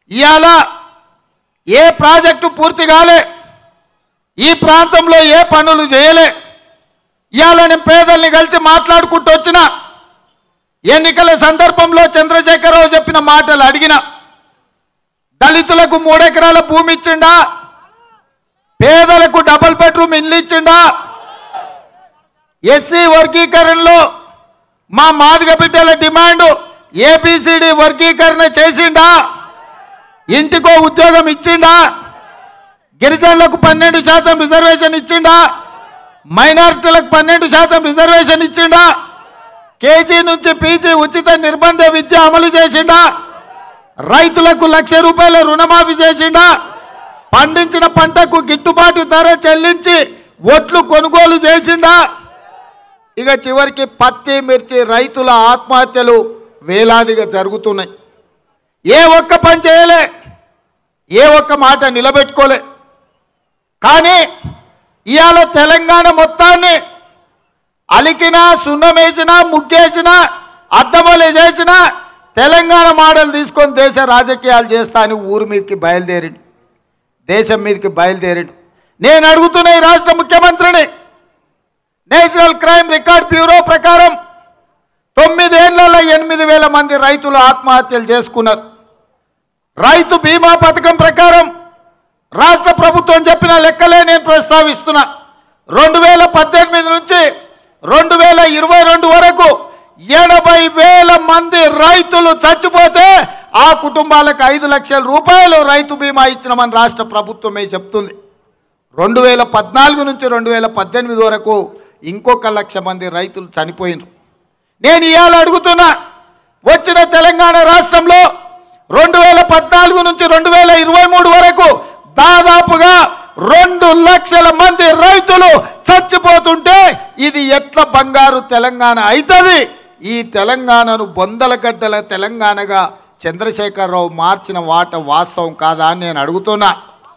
ఇవాళ ఏ ప్రాజెక్టు పూర్తి కాలే ఈ ప్రాంతంలో ఏ పనులు చేయలే ఇవాళ నేను పేదల్ని కలిసి మాట్లాడుకుంటూ వచ్చిన ఎన్నికల సందర్భంలో చంద్రశేఖరరావు చెప్పిన మాటలు అడిగిన దళితులకు మూడెకరాల భూమి ఇచ్చిండా పేదలకు డబుల్ బెడ్రూమ్ ఇల్లు ఇచ్చిండా ఎస్సీ వర్గీకరణలో మా మాదిగ బిడ్డల డిమాండ్ ఏబిసిడి వర్గీకరణ చేసిండా ఇంటికో ఉద్యోగం ఇచ్చిండా గిరిజనులకు పన్నెండు శాతం రిజర్వేషన్ ఇచ్చిండా మైనారిటీలకు పన్నెండు శాతం రిజర్వేషన్ ఇచ్చిండా కేజీ నుంచి పీజీ ఉచిత నిర్బంధ విద్య అమలు చేసిండా రైతులకు లక్ష రూపాయల రుణమాఫీ చేసిండా పండించిన పంటకు గిట్టుబాటు ధర చెల్లించి ఒట్లు కొనుగోలు చేసిండా ఇక చివరికి పత్తి మిర్చి రైతుల ఆత్మహత్యలు వేలాదిగా జరుగుతున్నాయి ఏ ఒక్క పని చేయలే ఏ ఒక్క మాట నిలబెట్టుకోలే కానీ ఇవాళ తెలంగాణ మొత్తాన్ని అలికినా సున్నమేసినా ముగ్గేసినా అద్దమలే చేసినా తెలంగాణ మోడల్ తీసుకొని దేశ రాజకీయాలు చేస్తా అని ఊరి మీదకి బయలుదేరిండు దేశం మీదకి బయలుదేరిండు నేను అడుగుతున్న ఈ రాష్ట్ర ముఖ్యమంత్రిని నేషనల్ క్రైమ్ రికార్డ్ బ్యూరో ప్రకారం తొమ్మిదేళ్లలో ఎనిమిది వేల మంది రైతులు ఆత్మహత్యలు చేసుకున్నారు రైతు బీమా పథకం ప్రకారం రాష్ట్ర ప్రభుత్వం చెప్పిన లెక్కలే నేను ప్రస్తావిస్తున్నా రెండు వేల పద్దెనిమిది నుంచి రెండు వేల ఇరవై రెండు వరకు ఎనభై వేల మంది రైతులు చచ్చిపోతే ఆ కుటుంబాలకు ఐదు లక్షల రూపాయలు రైతు బీమా ఇచ్చినామని రాష్ట్ర ప్రభుత్వమే చెప్తుంది రెండు వేల పద్నాలుగు నుంచి రెండు వేల పద్దెనిమిది వరకు ఇంకొక లక్ష మంది రైతులు చనిపోయినారు నేను ఇవాళ అడుగుతున్నా వచ్చిన తెలంగాణ రాష్ట్రంలో రెండు వేల పద్నాలుగు నుంచి రెండు వేల ఇరవై మూడు వరకు దాదాపుగా రెండు లక్షల మంది రైతులు చచ్చిపోతుంటే ఇది ఎట్ల బంగారు తెలంగాణ అవుతుంది ఈ తెలంగాణను బొందల గడ్డల తెలంగాణగా చంద్రశేఖరరావు మార్చిన వాట వాస్తవం కాదా అని నేను అడుగుతున్నా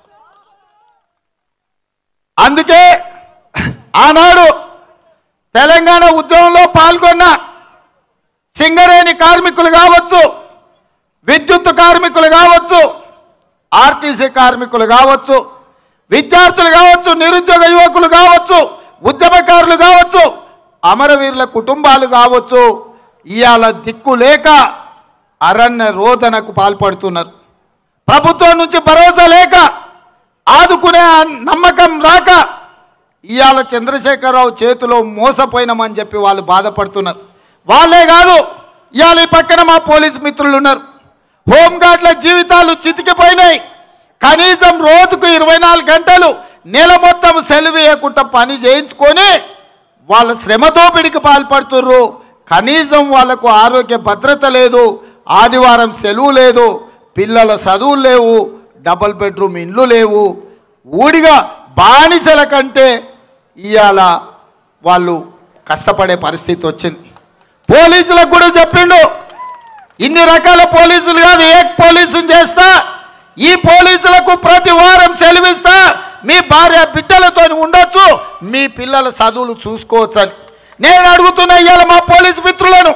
అందుకే ఆనాడు తెలంగాణ ఉద్యమంలో పాల్గొన్న సింగరేణి కార్మికులు కావచ్చు విద్యుత్ కార్మికులు కావచ్చు ఆర్టీసీ కార్మికులు కావచ్చు విద్యార్థులు కావచ్చు నిరుద్యోగ యువకులు కావచ్చు ఉద్యమకారులు కావచ్చు అమరవీరుల కుటుంబాలు కావచ్చు ఇవాళ దిక్కు లేక అరణ్య రోదనకు పాల్పడుతున్నారు ప్రభుత్వం నుంచి భరోసా లేక ఆదుకునే ఆ నమ్మకం రాక ఇవాళ చంద్రశేఖరరావు చేతిలో మోసపోయినామని చెప్పి వాళ్ళు బాధపడుతున్నారు వాళ్ళే కాదు ఇవాళ ఈ పక్కన మా పోలీస్ మిత్రులు ఉన్నారు హోంగార్డుల జీవితాలు చితికిపోయినాయి కనీసం రోజుకు ఇరవై నాలుగు గంటలు నెల మొత్తం సెలవు ఇవ్వకుండా పని చేయించుకొని వాళ్ళ శ్రమ దోపిడికి పాల్పడుతుర్రు కనీసం వాళ్ళకు ఆరోగ్య భద్రత లేదు ఆదివారం సెలవు లేదు పిల్లల చదువులు లేవు డబల్ బెడ్రూమ్ ఇండ్లు లేవు ఊడిగా బానిసల కంటే ఇవాళ వాళ్ళు కష్టపడే పరిస్థితి వచ్చింది పోలీసులకు కూడా చెప్పిండు ఇన్ని రకాల పోలీసులు కాదు ఏ పోలీసుని చేస్తా ఈ పోలీసులకు ప్రతి వారం సెలవిస్తా మీ భార్య బిడ్డలతో ఉండొచ్చు మీ పిల్లల చదువులు చూసుకోవచ్చు అని నేను అడుగుతున్నా ఇవాళ మా పోలీసు మిత్రులను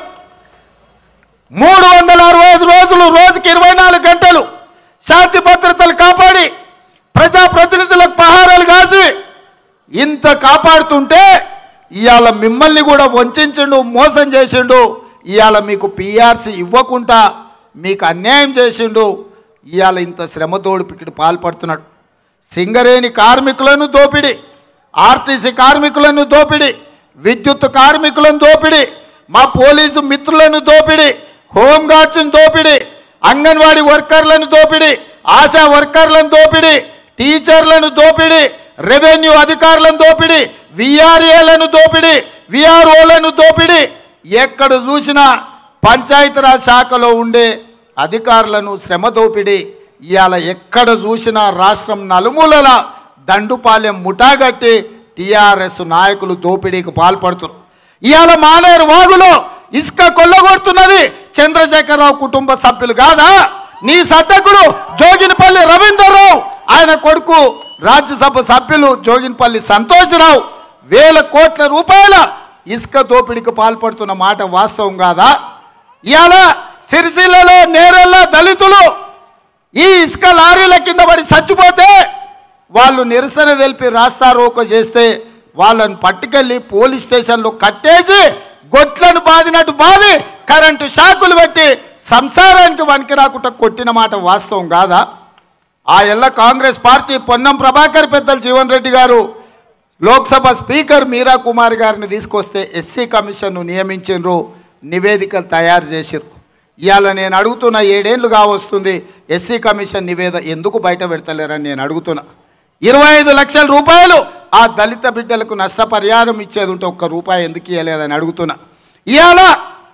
మూడు వందల అరవై ఐదు రోజులు రోజుకి ఇరవై నాలుగు గంటలు శాంతి భద్రతలు కాపాడి ప్రజాప్రతినిధులకు పహారాలు కాసి ఇంత కాపాడుతుంటే ఇవాళ మిమ్మల్ని కూడా వంచిండు మోసం చేసిండు ఇవాళ మీకు పిఆర్సీ ఇవ్వకుండా మీకు అన్యాయం చేసిండు ఇవాళ ఇంత శ్రమ దోడిపికి పాల్పడుతున్నాడు సింగరేణి కార్మికులను దోపిడి ఆర్టీసీ కార్మికులను దోపిడి విద్యుత్ కార్మికులను దోపిడి మా పోలీసు మిత్రులను దోపిడి హోంగార్డ్స్ని దోపిడి అంగన్వాడీ వర్కర్లను దోపిడి ఆశా వర్కర్లను దోపిడి టీచర్లను దోపిడి రెవెన్యూ అధికారులను దోపిడి విఆర్ఏలను దోపిడి విఆర్ఓలను దోపిడి ఎక్కడ చూసినా పంచాయతీరాజ్ శాఖలో ఉండే అధికారులను శ్రమ దోపిడి ఇవాళ ఎక్కడ చూసినా రాష్ట్రం నలుమూలల దండుపాలెం ముఠాగట్టి టీఆర్ఎస్ నాయకులు దోపిడీకి పాల్పడుతున్నారు ఇవాళ మానేరు వాగులో ఇసుక కొల్లగొడుతున్నది చంద్రశేఖరరావు కుటుంబ సభ్యులు కాదా నీ సట్టకుడు జోగినపల్లి రవీందర్రావు ఆయన కొడుకు రాజ్యసభ సభ్యులు జోగినపల్లి సంతోషరావు వేల కోట్ల రూపాయల ఇసుక దోపిడీకి పాల్పడుతున్న మాట వాస్తవం కాదా ఇవాళ సిరిసిల్లలో నేరెళ్ళ దళితులు ఈ ఇసుక లారీల కింద పడి చచ్చిపోతే వాళ్ళు నిరసన తెలిపి రాస్తా రోకో చేస్తే వాళ్ళని పట్టుకెళ్ళి పోలీస్ స్టేషన్లో కట్టేసి గొట్లను బాదినట్టు బాది కరెంటు షాకులు పెట్టి సంసారానికి వనికి రాకుండా కొట్టిన మాట వాస్తవం కాదా ఆ ఎల్ల కాంగ్రెస్ పార్టీ పొన్నం ప్రభాకర్ పెద్దలు జీవన్ రెడ్డి గారు లోక్సభ స్పీకర్ మీరా కుమార్ గారిని తీసుకొస్తే ఎస్సీ కమిషన్ను నియమించారు నివేదికలు తయారు చేసిర్రు ఇవాళ నేను అడుగుతున్న ఏడేళ్లు కావస్తుంది ఎస్సీ కమిషన్ నివేద ఎందుకు బయట పెడతలేరని నేను అడుగుతున్నా ఇరవై ఐదు లక్షల రూపాయలు ఆ దళిత బిడ్డలకు నష్టపరిహారం ఇచ్చేది ఉంటే ఒక్క రూపాయి ఎందుకు ఇవ్వలేదని అడుగుతున్నా ఇవాళ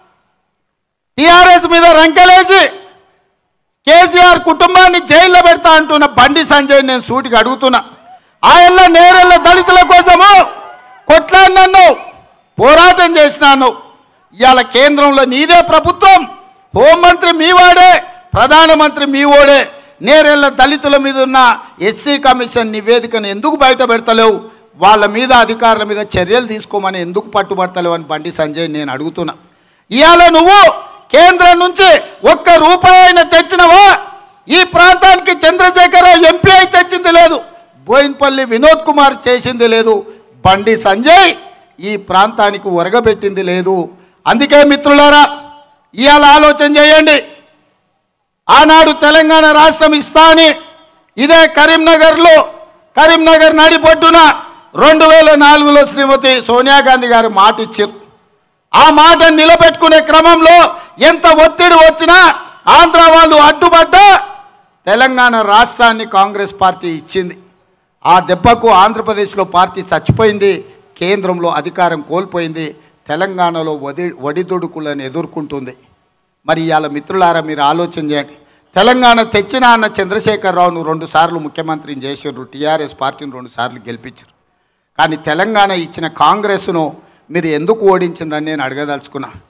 టీఆర్ఎస్ మీద రంకెలేసి కేసీఆర్ కుటుంబాన్ని జైల్లో పెడతా అంటున్న బండి సంజయ్ నేను సూటికి అడుగుతున్నా ఆయల్ల నేరెళ్ళ దళితుల కోసము కొట్లాడినన్ను పోరాటం చేసినాను ఇవాళ కేంద్రంలో నీదే ప్రభుత్వం హోంమంత్రి మీ వాడే ప్రధానమంత్రి మీ ఓడే నేరెళ్ళ దళితుల మీద ఉన్న ఎస్సీ కమిషన్ నివేదికను ఎందుకు బయట పెడతలేవు వాళ్ళ మీద అధికారుల మీద చర్యలు తీసుకోమని ఎందుకు పట్టుబడతలేవు అని బండి సంజయ్ నేను అడుగుతున్నా ఇవాళ నువ్వు కేంద్రం నుంచి ఒక్క రూపాయి అయినా తెచ్చినవా ఈ ప్రాంతానికి చంద్రశేఖరరావు ఎంపీ అయి తెచ్చింది లేదు బోయిన్పల్లి వినోద్ కుమార్ చేసింది లేదు బండి సంజయ్ ఈ ప్రాంతానికి ఒరగబెట్టింది లేదు అందుకే మిత్రులారా ఇవాళ ఆలోచన చేయండి ఆనాడు తెలంగాణ రాష్ట్రం ఇస్తా అని ఇదే కరీంనగర్లో కరీంనగర్ నడిపొడ్డున రెండు వేల నాలుగులో శ్రీమతి సోనియా గాంధీ గారు మాట ఇచ్చారు ఆ మాట నిలబెట్టుకునే క్రమంలో ఎంత ఒత్తిడి వచ్చినా ఆంధ్ర వాళ్ళు అడ్డుపడ్డా తెలంగాణ రాష్ట్రాన్ని కాంగ్రెస్ పార్టీ ఇచ్చింది ఆ దెబ్బకు ఆంధ్రప్రదేశ్లో పార్టీ చచ్చిపోయింది కేంద్రంలో అధికారం కోల్పోయింది తెలంగాణలో వడి ఒడిదుడుకులను ఎదుర్కొంటుంది మరి ఇవాళ మిత్రులారా మీరు ఆలోచన చేయండి తెలంగాణ తెచ్చిన అన్న చంద్రశేఖరరావును రెండు సార్లు ముఖ్యమంత్రిని చేసారు టీఆర్ఎస్ పార్టీని రెండు సార్లు గెలిపించారు కానీ తెలంగాణ ఇచ్చిన కాంగ్రెస్ను మీరు ఎందుకు ఓడించిందని నేను అడగదలుచుకున్నా